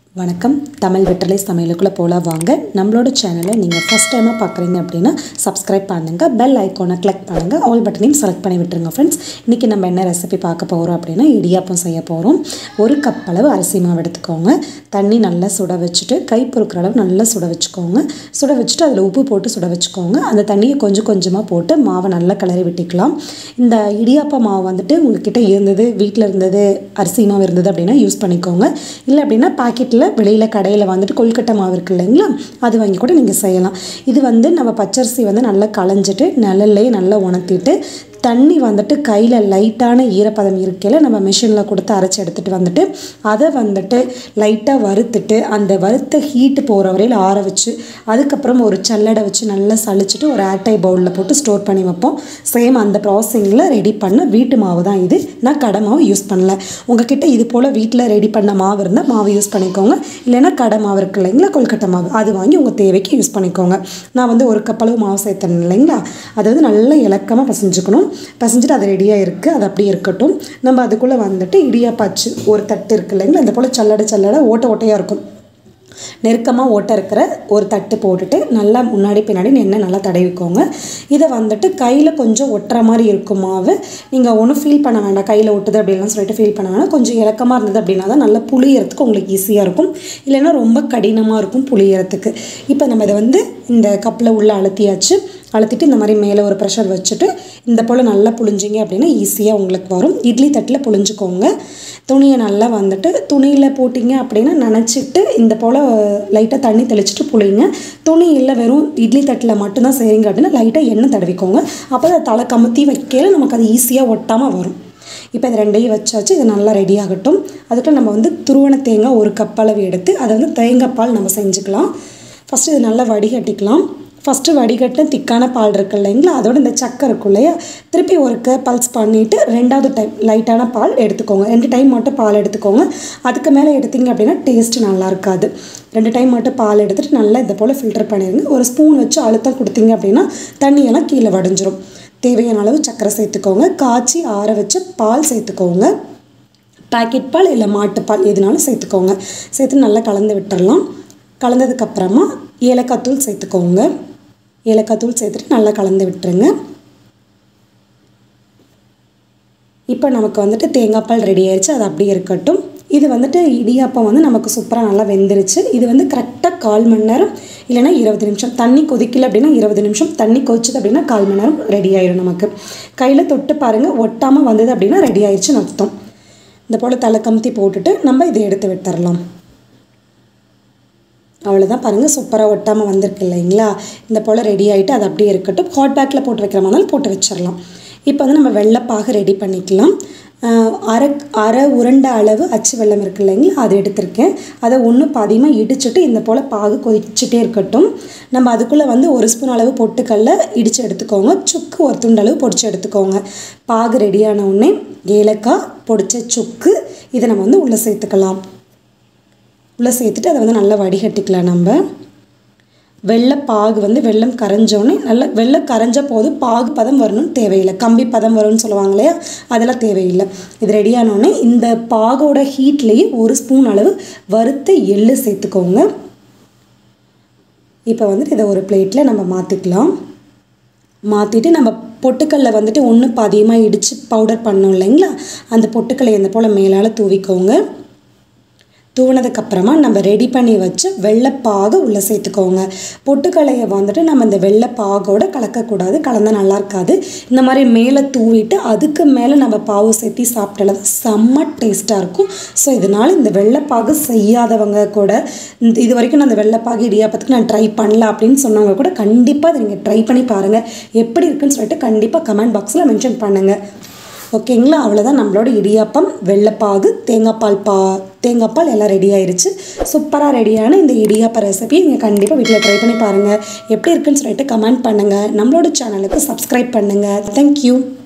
வணக்கம் தமிழ் வெற்றலை சமையலுக்குள்ளே போகலாம் வாங்க நம்மளோட சேனலை நீங்கள் ஃபஸ்ட் டைமாக பார்க்குறீங்க அப்படின்னா சப்ஸ்கிரைப் பண்ணுங்கள் பெல் ஐக்கானை கிளிக் பண்ணுங்கள் ஆல் பட்டனையும் செலக்ட் பண்ணி விட்டுருங்க ஃப்ரெண்ட்ஸ் இன்றைக்கி நம்ம என்ன ரெசிபி பார்க்க போகிறோம் அப்படின்னா இடியாப்பம் செய்ய போகிறோம் ஒரு கப் அளவு அரிசி மாவு எடுத்துக்கோங்க தண்ணி நல்லா சுட வச்சுட்டு கை பொறுக்கிற அளவு நல்லா சுட வச்சுக்கோங்க சுட வச்சுட்டு அதில் உப்பு போட்டு சுட வச்சுக்கோங்க அந்த தண்ணியை கொஞ்சம் கொஞ்சமாக போட்டு மாவை நல்லா கிளறி விட்டுக்கலாம் இந்த இடியாப்ப மாவு வந்துட்டு உங்ககிட்ட இருந்தது வீட்டில் இருந்தது அரிசி மாவு இருந்தது அப்படின்னா யூஸ் பண்ணிக்கோங்க இல்லை அப்படின்னா பாக்கெட்டில் வெளியில் கடையில் வந்துட்டு கொல்கட்டை மாவு இருக்கு இல்லைங்களா அது வாங்கி கூட நீங்கள் செய்யலாம் இது வந்து நம்ம பச்சரிசி வந்து நல்லா களைஞ்சிட்டு நிழல்லையே நல்லா உணர்த்திட்டு தண்ணி வந்துட்டு கையில் லைட்டான ஈரப்பதம் இருக்கையில் நம்ம மிஷினில் கொடுத்து அரைச்சி எடுத்துகிட்டு வந்துட்டு அதை வந்துட்டு லைட்டாக வறுத்துட்டு அந்த வறுத்த ஹீட்டு போகிற வரையில் ஆற வச்சு அதுக்கப்புறம் ஒரு சல்லடை வச்சு நல்லா சளிச்சிட்டு ஒரு ஏர்டை பவுலில் போட்டு ஸ்டோர் பண்ணி வைப்போம் சேம் அந்த ப்ராசஸிங்கில் ரெடி பண்ண வீட்டு மாவு தான் இது நான் கடை மாவு யூஸ் பண்ணல உங்ககிட்ட இது போல் வீட்டில் ரெடி பண்ண மாவு இருந்தால் மாவு யூஸ் பண்ணிக்கோங்க இல்லைன்னா கடை மாவு இருக்கு இல்லைங்களா கொல்கட்டை மாவு அது வாங்கி உங்கள் தேவைக்கு யூஸ் பண்ணிக்கோங்க நான் வந்து ஒரு கப்பளவு மாவு சேர்த்தேன் இல்லைங்களா அதை வந்து நல்லா இலக்கமாக பசைஞ்சுக்கணும் பசைஞ்சிட்டு அது ரெடியாக இருக்குது அது அப்படியே இருக்கட்டும் நம்ம அதுக்குள்ளே வந்துட்டு இடியாப்பாச்சு ஒரு தட்டு இருக்கு இல்லைங்களா இந்த போல் சல்லடை சல்லடை ஓட்ட ஓட்டையாக இருக்கும் நெருக்கமாக ஓட்ட இருக்கிற ஒரு தட்டு போட்டுட்டு நல்லா முன்னாடி பின்னாடி எண்ணெய் நல்லா தடவிக்கோங்க இதை வந்துட்டு கையில் கொஞ்சம் ஒட்டுற மாதிரி இருக்கும் மாவு நீங்கள் ஒன்றும் ஃபீல் பண்ண வேண்டாம் கையில் ஒட்டுது அப்படின்லாம் சொல்லிட்டு ஃபீல் பண்ண வேண்டாம் கொஞ்சம் இலக்கமாக இருந்தது அப்படின்னா தான் நல்லா புளியறதுக்கு உங்களுக்கு ஈஸியாக இருக்கும் இல்லைன்னா ரொம்ப கடினமாக இருக்கும் புளியறதுக்கு இப்போ நம்ம இதை வந்து இந்த கப்பில் உள்ள அழுத்தியாச்சு அழுத்திட்டு இந்த மாதிரி மேலே ஒரு ப்ரெஷர் வச்சுட்டு இந்த போல் நல்லா புழிஞ்சிங்க அப்படின்னா ஈஸியாக உங்களுக்கு வரும் இட்லி தட்டில் புழிஞ்சுக்கோங்க துணியை நல்லா வந்துட்டு துணியில் போட்டிங்க அப்படின்னா நனைச்சிட்டு இந்த போல் லைட்டாக தண்ணி தெளிச்சிட்டு புளிங்க துணி இல்லை வெறும் இட்லி தட்டில் மட்டும்தான் செய்கிறீங்க அப்படின்னா லைட்டாக எண்ணெய் தடவிக்கோங்க அப்போ அதை தலை கமுத்தி வைக்கையில் நமக்கு அது ஈஸியாக ஒட்டாமல் வரும் இப்போ இது ரெண்டையும் வச்சாச்சு இது நல்லா ரெடி ஆகட்டும் அதுக்கு நம்ம வந்து துருவன தேங்காய் ஒரு கப் அளவு எடுத்து அதை வந்து தேங்காய் பால் நம்ம செஞ்சுக்கலாம் ஃபஸ்ட்டு இது நல்லா வடிகட்டிக்கலாம் ஃபஸ்ட்டு வடிகட்டின திக்கான பால் இருக்கு இல்லைங்களா அதோட இந்த சக்கை இருக்கும் இல்லையா திருப்பி ஒருக்க பல்ஸ் பண்ணிவிட்டு ரெண்டாவது டைம் லைட்டான பால் எடுத்துக்கோங்க ரெண்டு டைம் மட்டும் பால் எடுத்துக்கோங்க அதுக்கு மேலே எடுத்தீங்க அப்படின்னா டேஸ்ட்டு நல்லா இருக்காது ரெண்டு டைம் மட்டும் பால் எடுத்துகிட்டு நல்லா இதை போல் ஃபில்டர் பண்ணிடுங்க ஒரு ஸ்பூன் வச்சு அழுத்தம் கொடுத்தீங்க அப்படின்னா தண்ணியெல்லாம் கீழே வடிஞ்சிரும் தேவையான அளவு சர்க்கரை சேர்த்துக்கோங்க காய்ச்சி ஆற வச்ச பால் சேர்த்துக்கோங்க பேக்கெட் பால் இல்லை மாட்டுப்பால் எதுனாலும் சேர்த்துக்கோங்க சேர்த்து நல்லா கலந்து விட்டுறலாம் கலந்ததுக்கப்புறமா ஏலக்காய் தூள் சேர்த்துக்கோங்க ஏலக்காய் தூள் சேர்த்துட்டு நல்லா கலந்து விட்டுருங்க இப்போ நமக்கு வந்துட்டு தேங்காய் பால் ரெடி ஆயிடுச்சு அது அப்படியே இருக்கட்டும் இது வந்துட்டு இடியாப்பம் வந்து நமக்கு சூப்பராக நல்லா வெந்துருச்சு இது வந்து கரெக்டாக கால் மணி நேரம் இல்லைனா இருபது நிமிஷம் தண்ணி கொதிக்கல அப்படின்னா இருபது நிமிஷம் தண்ணி கொதிச்சது அப்படின்னா கால் மணி நேரம் ரெடி ஆயிடும் நமக்கு கையில் தொட்டு பாருங்கள் ஒட்டாமல் வந்தது அப்படின்னா ரெடி ஆயிடுச்சுன்னு அர்த்தம் இந்த போல் தலை கமுத்தி போட்டுட்டு நம்ம இதை எடுத்து விட்டுறலாம் அவ்வளோதான் பாருங்கள் சூப்பராக ஒட்டாமல் வந்திருக்கு இல்லைங்களா இந்த போல் ரெடி ஆகிட்டு அது அப்படியே இருக்கட்டும் ஹாட் பேக்கில் போட்டு வைக்கிற மாதிரி போட்டு வச்சிடலாம் இப்போ வந்து நம்ம வெள்ளைப்பாகு ரெடி பண்ணிக்கலாம் அரை அரை உருண்டை அளவு அச்சு வெள்ளம் இருக்கு இல்லைங்களா அதை எடுத்திருக்கேன் அதை ஒன்று பாதியமாக இடிச்சிட்டு இந்த போல் பாகு கொதிச்சுட்டே இருக்கட்டும் நம்ம அதுக்குள்ளே வந்து ஒரு ஸ்பூன் அளவு பொட்டுக்கல்ல இடித்து எடுத்துக்கோங்க சுக்கு ஒரு துண்டு அளவு பொடிச்சு எடுத்துக்கோங்க பாகு ரெடியான உடனே ஏலக்காய் பொடிச்ச சுக்கு இதை நம்ம வந்து உள்ளே சேர்த்துக்கலாம் உள்ளே சேர்த்துட்டு அதை வந்து நல்லா வடிகட்டிக்கலாம் நம்ம வெள்ளை பாகு வந்து வெள்ளம் கரைஞ்சோடனே நல்லா வெள்ளம் கரைஞ்ச போது பாகு பதம் வரணும்னு தேவையில்லை கம்பி பதம் வரும்னு சொல்லுவாங்க இல்லையா அதெல்லாம் தேவையில்லை இது ரெடியானோடனே இந்த பாகோட ஹீட்லேயே ஒரு ஸ்பூன் அளவு வறுத்த எள்ளு சேர்த்துக்கோங்க இப்போ வந்துட்டு இதை ஒரு பிளேட்டில் நம்ம மாற்றிக்கலாம் மாற்றிட்டு நம்ம பொட்டுக்கல்ல வந்துட்டு ஒன்று பாதியமாக இடித்து பவுடர் பண்ணோம் இல்லைங்களா அந்த பொட்டுக்கல்லை இந்த போல் மேலால் தூவிக்கோங்க தூவினதுக்கப்புறமா நம்ம ரெடி பண்ணி வச்சு வெள்ளைப்பாகு உள்ளே சேர்த்துக்கோங்க பொட்டுக்கலையை வந்துட்டு நம்ம இந்த வெள்ளைப்பாகோட கலக்கக்கூடாது கலந்தால் நல்லா இருக்காது இந்த மாதிரி மேலே தூவிட்டு அதுக்கு மேலே நம்ம பாவு சேர்த்தி சாப்பிட்டால தான் செம்ம டேஸ்ட்டாக இருக்கும் ஸோ இதனால் இந்த வெள்ளைப்பாகு செய்யாதவங்க கூட இந்த இது வரைக்கும் நான் இந்த வெள்ளைப்பாகு இடியாப்பத்துக்கு நான் ட்ரை பண்ணல அப்படின்னு சொன்னவங்க கூட கண்டிப்பாக அதை நீங்கள் ட்ரை பண்ணி பாருங்கள் எப்படி இருக்குன்னு சொல்லிட்டு கண்டிப்பாக கமெண்ட் பாக்ஸில் மென்ஷன் பண்ணுங்கள் ஓகேங்களா அவ்வளோதான் நம்மளோட இடியாப்பம் வெள்ளைப்பாகு தேங்காய்பால் பா தேங்காய்பால் எல்லாம் ரெடி ஆயிருச்சு சூப்பராக ரெடியான இந்த இடியாப்ப ரெசிபியை நீங்கள் கண்டிப்பாக வீட்டில் ட்ரை பண்ணி பாருங்கள் எப்படி இருக்குன்னு சொல்லிட்டு கமெண்ட் பண்ணுங்கள் நம்மளோட சேனலுக்கு சப்ஸ்கிரைப் பண்ணுங்கள் தேங்க்யூ